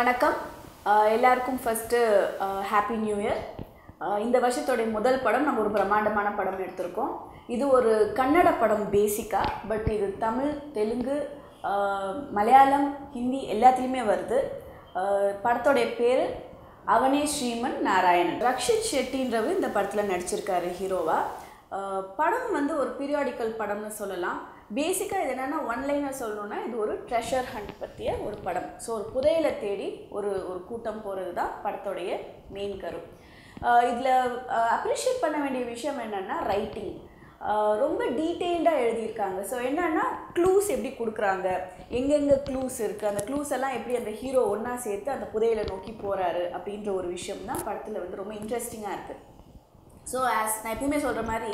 வணக்கம் அஹ் எல்லாருக்கும் first happy new year இந்த வருஷத்தோடைய முதல் படம் நம்ம ஒரு பிரம்மாண்டமான படம் எடுத்திருக்கோம் இது ஒரு கன்னட படம் பேசிக்காக பட் இது தமிழ் தெலுங்கு அஹ், மலையாளம் ஹிந்தி எல்லாத்துலேயுமே வருது அஹ், படத்தோடைய பேர் அவனே ஸ்ரீமன் நாராயணன் ரக்ஷித் ஷெட்டின்றவர் இந்த படத்தில் நடிச்சிருக்காரு ஹீரோவாக அஹ் படம் வந்து ஒரு பீரியாடிக்கல் படம்னு சொல்லலாம் பேசிக்காக இது என்னென்னா ஒன்லைனர் சொல்லணும்னா இது ஒரு ட்ரெஷர் ஹண்ட் பற்றிய ஒரு படம் ஸோ ஒரு புதையலை தேடி ஒரு ஒரு கூட்டம் போகிறது தான் படத்தோடைய மெயின் கரு இதில் அப்ரிஷியேட் பண்ண வேண்டிய விஷயம் என்னென்னா ரைட்டிங் ரொம்ப டீட்டெயில்டாக எழுதியிருக்காங்க ஸோ என்னென்னா க்ளூஸ் எப்படி கொடுக்குறாங்க எங்கெங்கே க்ளூஸ் இருக்குது அந்த க்ளூஸ் எல்லாம் எப்படி அந்த ஹீரோ ஒன்றா சேர்த்து அந்த புதையலை நோக்கி போகிறாரு அப்படின்ற ஒரு விஷயம் தான் படத்தில் வந்து ரொம்ப இன்ட்ரெஸ்டிங்காக இருக்குது ஸோ ஆஸ் நான் எப்பவுமே சொல்கிற மாதிரி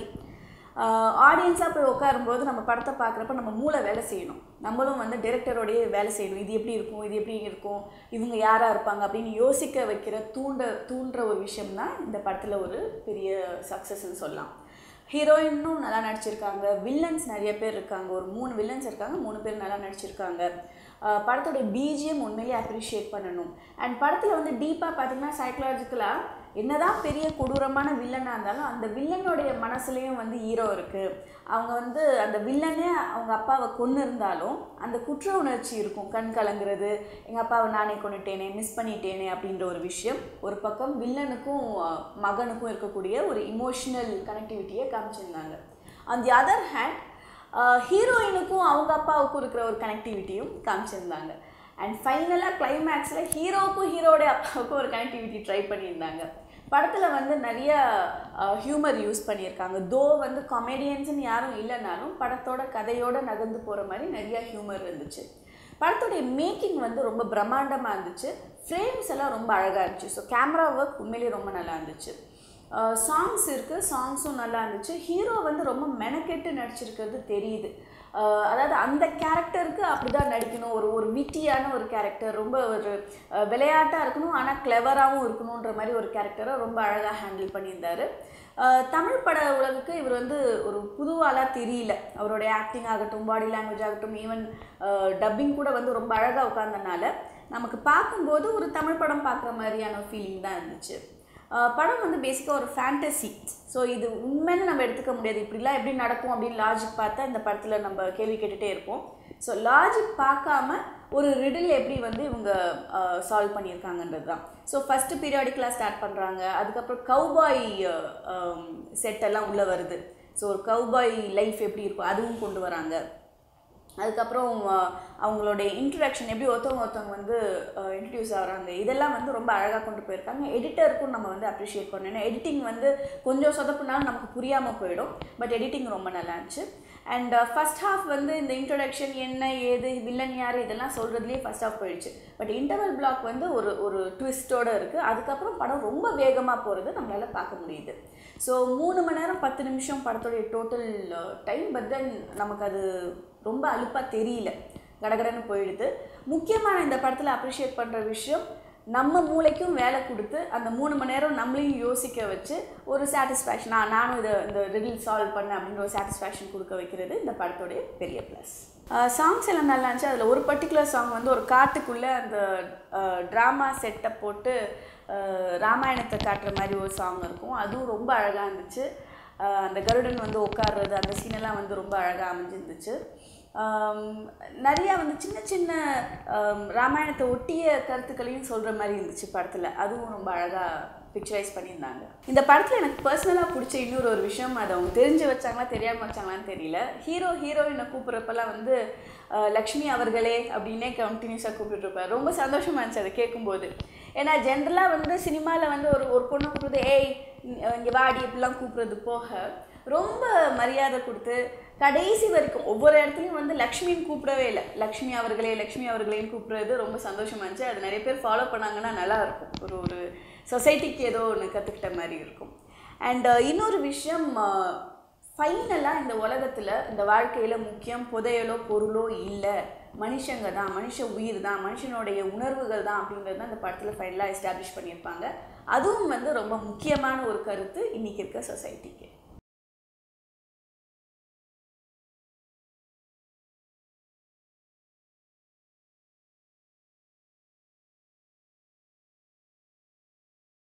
ஆடியன்ஸாக போய் உட்காரும்போது நம்ம படத்தை பார்க்குறப்ப நம்ம மூளை வேலை செய்யணும் நம்மளும் வந்து டைரக்டரோடய வேலை செய்யணும் இது எப்படி இருக்கும் இது எப்படி இருக்கும் இவங்க யாராக இருப்பாங்க அப்படின்னு யோசிக்க வைக்கிற தூண்ட தூண்டுற ஒரு விஷயம் தான் இந்த படத்தில் ஒரு பெரிய சக்ஸஸ்ன்னு சொல்லலாம் ஹீரோயினும் நல்லா நடிச்சிருக்காங்க வில்லன்ஸ் நிறைய பேர் இருக்காங்க ஒரு மூணு வில்லன்ஸ் இருக்காங்க மூணு பேர் நல்லா நடிச்சிருக்காங்க அஹ் படத்தோடைய பிஜிஎம் உண்மையிலேயே அப்ரிஷியேட் பண்ணணும் அண்ட் படத்தில் வந்து டீப்பாக பார்த்தீங்கன்னா சைக்கலாஜிக்கலாக என்னதான் பெரிய கொடூரமான வில்லனாக இருந்தாலும் அந்த வில்லனுடைய மனசுலேயும் வந்து ஹீரோ இருக்குது அவங்க வந்து அந்த வில்லனே அவங்க அப்பாவை கொன்று இருந்தாலும் அந்த குற்ற உணர்ச்சி இருக்கும் கண் கலங்குறது எங்கள் அப்பாவை நானே கொண்டுட்டேனே மிஸ் பண்ணிட்டேனே அப்படின்ற ஒரு விஷயம் ஒரு பக்கம் வில்லனுக்கும் அஹ், மகனுக்கும் இருக்கக்கூடிய ஒரு இமோஷனல் கனெக்டிவிட்டியை காமிச்சிருந்தாங்க ஆன் தி அதர் ஹேண்ட் ஹீரோயினுக்கும் அவங்க அப்பாவுக்கும் இருக்கிற ஒரு கனெக்டிவிட்டியும் காமிச்சிருந்தாங்க அண்ட் ஃபைனலாக கிளைமேக்ஸில் ஹீரோவுக்கும் ஹீரோடைய அப்பாவுக்கும் ஒரு கனெக்டிவிட்டி ட்ரை பண்ணியிருந்தாங்க படத்தில் வந்து நிறைய ஹியூமர் யூஸ் பண்ணியிருக்காங்க தோ வந்து காமெடியன்ஸ்னு யாரும் இல்லைனாலும் படத்தோட கதையோட நகர்ந்து போகிற மாதிரி நிறைய ஹியூமர் இருந்துச்சு படத்துடைய மேக்கிங் வந்து ரொம்ப பிரம்மாண்டமாக இருந்துச்சு ஃப்ரேம்ஸ் எல்லாம் ரொம்ப அழகாக இருந்துச்சு ஸோ கேமரா ஒர்க் உண்மையிலேயே ரொம்ப நல்லா இருந்துச்சு சாங்ஸ் இருக்குது சாங்ஸும் நல்லா இருந்துச்சு ஹீரோ வந்து ரொம்ப மெனக்கெட்டு நடிச்சிருக்கிறது தெரியுது அஹ் அதாவது அந்த கேரக்டருக்கு அப்படி தான் நடிக்கணும் ஒரு ஒரு விட்டியான ஒரு கேரக்டர் ரொம்ப ஒரு விளையாட்டாக இருக்கணும் ஆனால் கிளவராகவும் இருக்கணுன்ற மாதிரி ஒரு கேரக்டரை ரொம்ப அழகாக ஹேண்டில் பண்ணியிருந்தாரு அஹ் தமிழ் பட உலகுக்கு இவர் வந்து ஒரு புதுவாளாக தெரியல அவருடைய ஆக்டிங் ஆகட்டும் பாடி லாங்குவேஜ் ஆகட்டும் ஈவன் டப்பிங் கூட வந்து ரொம்ப அழகாக உட்கார்ந்தனால நமக்கு பார்க்கும்போது ஒரு தமிழ் படம் பார்க்குற மாதிரியான ஃபீலிங் தான் இருந்துச்சு அஹ் படம் வந்து பேசிக்காக ஒரு ஃபேண்டசி ஸோ இது உண்மைன்னு நம்ம எடுத்துக்க முடியாது இப்படிலாம் எப்படி நடக்கும் அப்படின்னு லாஜிக் பார்த்தா இந்த படத்தில் நம்ம கேள்வி கேட்டுகிட்டே இருப்போம் ஸோ லாஜிக் பார்க்காம ஒரு ரிடில் எப்படி வந்து இவங்க சால்வ் பண்ணியிருக்காங்கன்றது தான் ஸோ ஃபஸ்ட்டு பீரியாடிக்கலாக ஸ்டார்ட் பண்ணுறாங்க அதுக்கப்புறம் கவுபாய் செட்டெல்லாம் உள்ளே வருது ஸோ ஒரு கவுபாய் லைஃப் எப்படி இருக்கும் அதுவும் கொண்டு வராங்க அதுக்கப்புறம் அஹ், அவங்களுடைய இன்ட்ரடக்ஷன் எப்படி ஒருத்தவங்க ஒருத்தவங்க வந்து இன்ட்ரடியூஸ் ஆகுறாங்க இதெல்லாம் வந்து ரொம்ப அழகாக கொண்டு போயிருக்காங்க எடிட்டருக்கும் நம்ம வந்து அப்ரிஷியேட் பண்ணணும் ஏன்னா எடிட்டிங் வந்து கொஞ்சம் சொதப்புனாலும் நமக்கு புரியாமல் போயிடும் பட் எடிட்டிங் ரொம்ப நல்லா இருந்துச்சு அண்ட் ஃபர்ஸ்ட் ஹாஃப் வந்து இந்த இன்ட்ரடக்ஷன் என்ன ஏது வில்லன் யார் இதெல்லாம் சொல்கிறதுலேயே ஃபர்ஸ்ட் ஹாஃப் போயிடுச்சு பட் இன்டர்வல் பிளாக் வந்து ஒரு ஒரு ட்விஸ்ட்டோடு இருக்குது அதுக்கப்புறம் படம் ரொம்ப வேகமாக போகிறது நம்மளால் பார்க்க முடியுது ஸோ மூணு மணி நேரம் பத்து நிமிஷம் படத்துடைய டோட்டல் டைம் பட் தென் நமக்கு அது ரொம்ப அலுப்பாக தெரியல கடகடன்னு போயிடுது முக்கியமான இந்த படத்தில் அப்ரிஷியேட் பண்ணுற விஷயம் நம்ம மூளைக்கும் வேலை கொடுத்து அந்த மூணு மணி நேரம் நம்மளையும் யோசிக்க வச்சு ஒரு சாட்டிஸ்ஃபேக்ஷன் நான் நானும் இதை இந்த ரிடில் சால்வ் பண்ணேன் அப்படின்ற ஒரு சாட்டிஸ்ஃபேக்ஷன் கொடுக்க வைக்கிறது இந்த படத்தோடைய பெரிய ப்ளஸ் சாங்ஸ் எல்லாம் நல்லா இருந்துச்சு அதில் ஒரு பர்டிகுலர் சாங் வந்து ஒரு காட்டுக்குள்ளே அந்த ட்ராமா செட்டை போட்டு அஹ், ராமாயணத்தை காட்டுற மாதிரி ஒரு சாங் இருக்கும் அதுவும் ரொம்ப அழகாக இருந்துச்சு அஹ், அந்த கருடன் வந்து உட்கார்றது அந்த சீனெல்லாம் வந்து ரொம்ப அழகாக அமைஞ்சிருந்துச்சு ஆம், நிறையா வந்து சின்ன சின்ன ஆம், ராமாயணத்தை ஒட்டிய கருத்துக்களையும் சொல்கிற மாதிரி இருந்துச்சு படத்தில் அதுவும் ரொம்ப அழகாக பிக்சரைஸ் பண்ணியிருந்தாங்க இந்த படத்தில் எனக்கு பர்சனலாக பிடிச்ச இன்னொரு ஒரு விஷயம் அதை அவங்க தெரிஞ்சு வச்சாங்களா தெரியாமல் வச்சாங்களான்னு தெரியல ஹீரோ ஹீரோயினை கூப்பிட்றப்பெல்லாம் வந்து அஹ், லக்ஷ்மி அவர்களே அப்படின்னே கண்டினியூஸாக கூப்பிட்டுருப்பார் ரொம்ப சந்தோஷமாக இருந்துச்சு அதை கேட்கும்போது ஏன்னா ஜென்ரலாக வந்து சினிமாவில் வந்து ஒரு ஒரு பொண்ணை கூப்பிடுறது ஏய் இங்கே வாடி இப்படிலாம் கூப்பிட்றது போக ரொம்ப மரியாதை கொடுத்து கடைசி வரைக்கும் ஒவ்வொரு இடத்துலையும் வந்து லக்ஷ்மின்னு கூப்பிடவே இல்லை லக்ஷ்மி அவர்களே லக்ஷ்மி அவர்களேன்னு கூப்பிடுறது ரொம்ப சந்தோஷமா இருந்துச்சு அது நிறைய பேர் ஃபாலோ பண்ணாங்கன்னா நல்லா இருக்கும் ஒரு ஒரு சொசைட்டிக்கு ஏதோ ஒன்று கற்றுக்கிட்ட மாதிரி இருக்கும் அண்ட் இன்னொரு விஷயம் ஃபைனலாக இந்த உலகத்தில் இந்த வாழ்க்கையில் முக்கியம் புதையலோ பொருளோ இல்லை மனுஷங்க தான் மனுஷ உயிர் தான் மனுஷனுடைய உணர்வுகள் தான் அப்படின்றது தான் இந்த படத்தில் ஃபைனலாக எஸ்டாப்ளிஷ் பண்ணியிருப்பாங்க அதுவும் வந்து ரொம்ப முக்கியமான ஒரு கருத்து இன்றைக்கி இருக்க சொசைட்டிக்கு